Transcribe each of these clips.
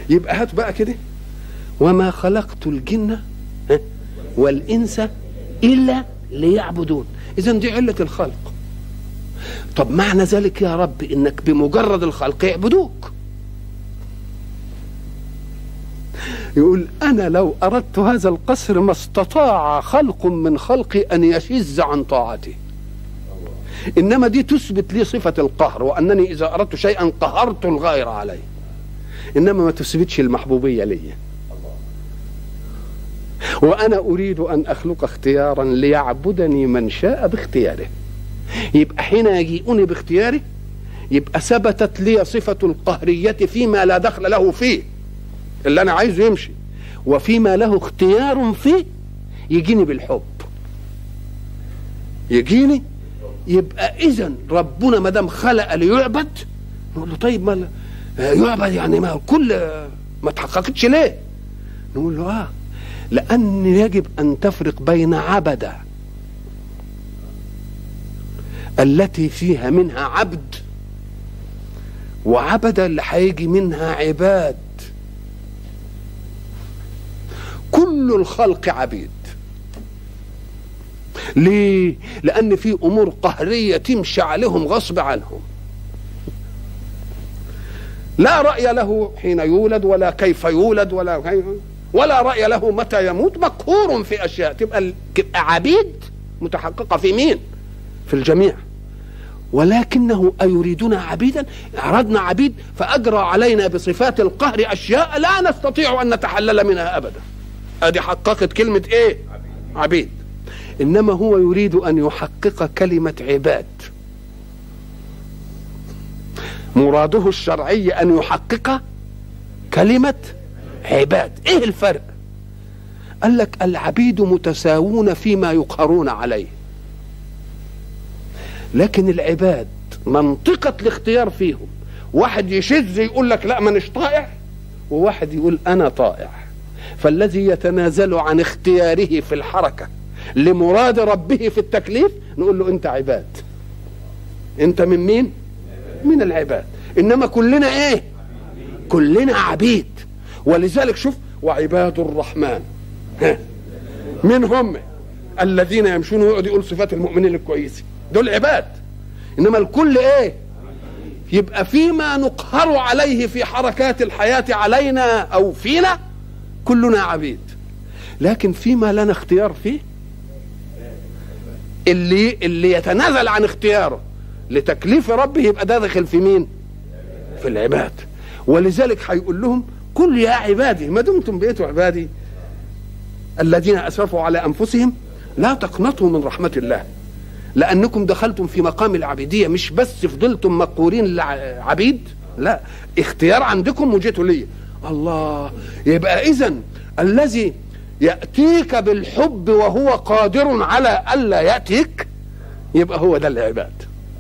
يبقى هات بقى كده وما خلقت الجن ها، والانس الا ليعبدون اذا دي عله الخلق طب معنى ذلك يا رب انك بمجرد الخلق يعبدوك يقول انا لو اردت هذا القصر ما استطاع خلق من خلقي ان يشز عن طاعتي انما دي تثبت لي صفه القهر وانني اذا اردت شيئا قهرت الغير عليه انما ما تثبتش المحبوبيه لي وانا اريد ان اخلق اختيارا ليعبدني من شاء باختياره يبقى حين يجيئني باختياري يبقى ثبتت لي صفه القهريه فيما لا دخل له فيه اللي انا عايزه يمشي وفيما له اختيار فيه يجيني بالحب يجيني يبقى اذا ربنا ما دام خلق ليعبد نقول له طيب ما يعبد يعني ما كل ما تحققتش ليه نقول له اه لان يجب ان تفرق بين عبد التي فيها منها عبد وعبد اللي هيجي منها عباد كل الخلق عبيد ليه لان في امور قهريه تمشي عليهم غصب عنهم لا راي له حين يولد ولا كيف يولد ولا كيف ولا راي له متى يموت مقهور في اشياء تبقى تبقى عبيد متحققه في مين في الجميع ولكنه أيريدنا عبيدا أردنا عبيد فأجرى علينا بصفات القهر أشياء لا نستطيع أن نتحلل منها أبدا ادي حققت كلمه ايه عبيد انما هو يريد ان يحقق كلمه عباد مراده الشرعي ان يحقق كلمه عباد ايه الفرق قال لك العبيد متساوون فيما يقهرون عليه لكن العباد منطقة الاختيار فيهم واحد يشذ يقول لك لا مانيش طائع وواحد يقول انا طائع فالذي يتنازل عن اختياره في الحركة لمراد ربه في التكليف نقول له انت عباد انت من مين من العباد انما كلنا ايه كلنا عبيد ولذلك شوف وعباد الرحمن ها. من هم الذين يمشون ويقعد يقول صفات المؤمنين الكويسين دول عباد انما الكل ايه يبقى فيما نقهر عليه في حركات الحياة علينا او فينا كلنا عبيد لكن فيما لنا اختيار فيه اللي اللي يتنازل عن اختياره لتكليف ربه يبقى ده داخل في مين في العباد ولذلك هيقول لهم كل يا عبادي ما دمتم بقيتوا عبادي الذين اسرفوا على انفسهم لا تقنطوا من رحمه الله لانكم دخلتم في مقام العبيديه مش بس فضلتم مقهورين عبيد لا اختيار عندكم وجيتوا لي الله يبقى اذا الذي ياتيك بالحب وهو قادر على الا ياتيك يبقى هو ده العباد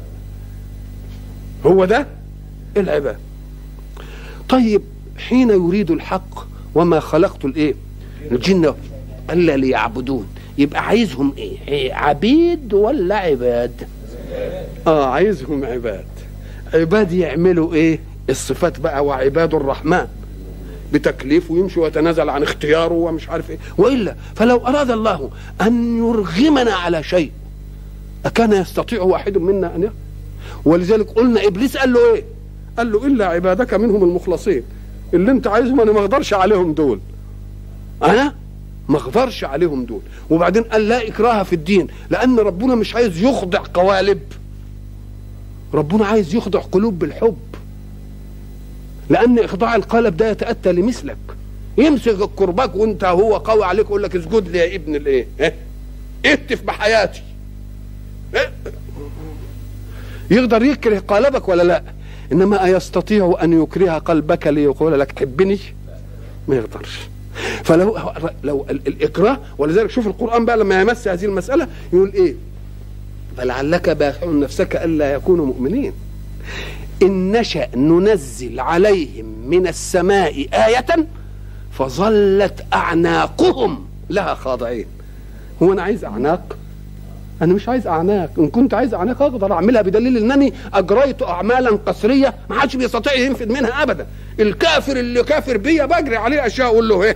هو ده العباد طيب حين يريد الحق وما خلقت الايه الجن الا ليعبدون يبقى عايزهم ايه عبيد ولا عباد اه عايزهم عباد عباد يعملوا ايه الصفات بقى وعباد الرحمن بتكليف ويمشي ويتنازل عن اختياره ومش عارف ايه والا فلو اراد الله ان يرغمنا على شيء اكان يستطيع واحد منا ان يفعل ولذلك قلنا ابليس قال له ايه قال له الا عبادك منهم المخلصين اللي انت عايزهم انا ما اقدرش عليهم دول انا ما اقدرش عليهم دول وبعدين قال لا اكراه في الدين لان ربنا مش عايز يخضع قوالب ربنا عايز يخضع قلوب بالحب لان اخضاع القالب ده يتاتى لمثلك يمسك الكرباج وانت هو قوي عليك يقول لك اسجد لي يا ابن الايه اه؟ اهتف بحياتي اه؟ يقدر يكره قالبك ولا لا انما ايستطيع ان يكره قلبك ليقول لك حبني ما يقدرش فلو لو الاكراه ولذلك شوف القران بقى لما يمس هذه المساله يقول ايه فلعلك باخع نفسك الا يكونوا مؤمنين ان نشا ننزل عليهم من السماء ايه فظلت اعناقهم لها خاضعين هو انا عايز اعناق انا مش عايز اعناق ان كنت عايز اعناق اقدر اعملها بدليل انني اجريت اعمالا قصريه ما حدش بيستطيع ينفذ منها ابدا الكافر اللي كافر بيا بجري عليه اشياء اقول له ايه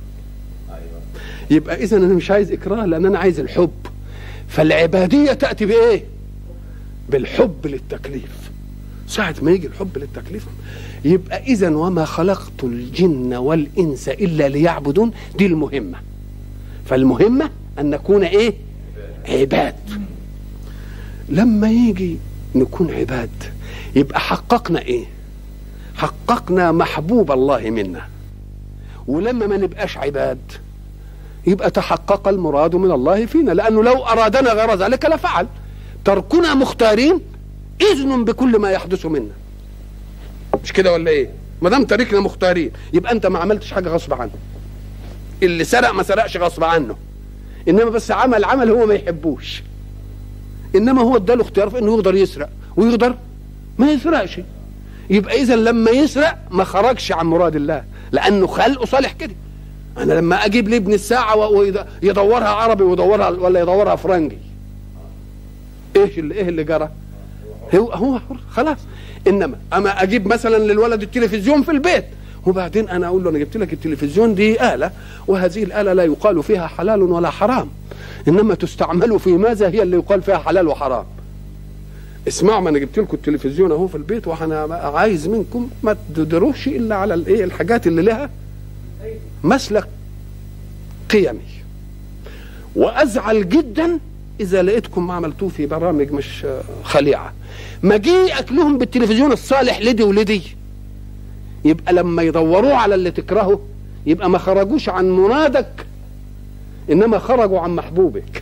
يبقى اذا انا مش عايز اكراه لان انا عايز الحب فالعباديه تاتي بايه بالحب للتكليف ساعة ما يجي الحب للتكليف يبقى إذا وما خلقت الجن والإنس إلا ليعبدون دي المهمة فالمهمة أن نكون إيه عباد لما يجي نكون عباد يبقى حققنا إيه حققنا محبوب الله منا ولما ما نبقاش عباد يبقى تحقق المراد من الله فينا لأنه لو أرادنا غير ذلك لفعل تركنا مختارين إذن بكل ما يحدث منا مش كده ولا ايه ما دام تاركنا مختارين يبقى انت ما عملتش حاجه غصب عنه اللي سرق ما سرقش غصب عنه انما بس عمل عمل هو ما يحبوش انما هو اداله اختيار في انه يقدر يسرق ويقدر ما يسرقش يبقى اذا لما يسرق ما خرجش عن مراد الله لانه خلقه صالح كده انا لما اجيب لابني الساعه ويدورها عربي ويدورها ولا يدورها فرنجي ايش اللي ايه اللي جرى هو هو حر خلاص انما اما اجيب مثلا للولد التلفزيون في البيت وبعدين انا اقول له انا جبت لك التلفزيون دي اله وهذه الاله لا يقال فيها حلال ولا حرام انما تستعمل في ماذا هي اللي يقال فيها حلال وحرام اسمعوا ما انا جبت لكم التلفزيون اهو في البيت وانا عايز منكم ما تدروش الا على الايه الحاجات اللي لها مسلك قيمي وازعل جدا اذا لقيتكم ما عملتوه في برامج مش خليعه مجيئك لهم بالتلفزيون الصالح لدي ولدي يبقى لما يدوروه على اللي تكرهه يبقى ما خرجوش عن مرادك انما خرجوا عن محبوبك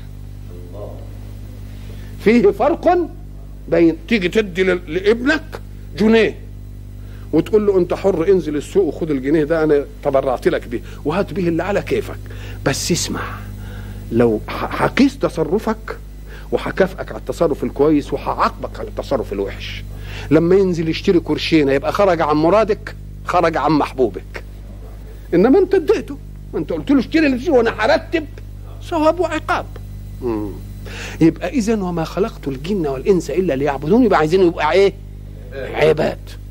فيه فرق بين تيجي تدي لابنك جنيه وتقول له انت حر انزل السوق وخد الجنيه ده انا تبرعت لك بيه وهات به اللي على كيفك بس اسمع لو هقيس تصرفك وهكافئك على التصرف الكويس وهعاقبك على التصرف الوحش لما ينزل يشتري كرشينه يبقى خرج عن مرادك خرج عن محبوبك انما انت اديته انت قلت له اشتري اللي وانا هرتب ثواب وعقاب مم. يبقى اذا وما خلقت الجن والانس الا ليعبدون يبقى عايزين يبقى ايه عباد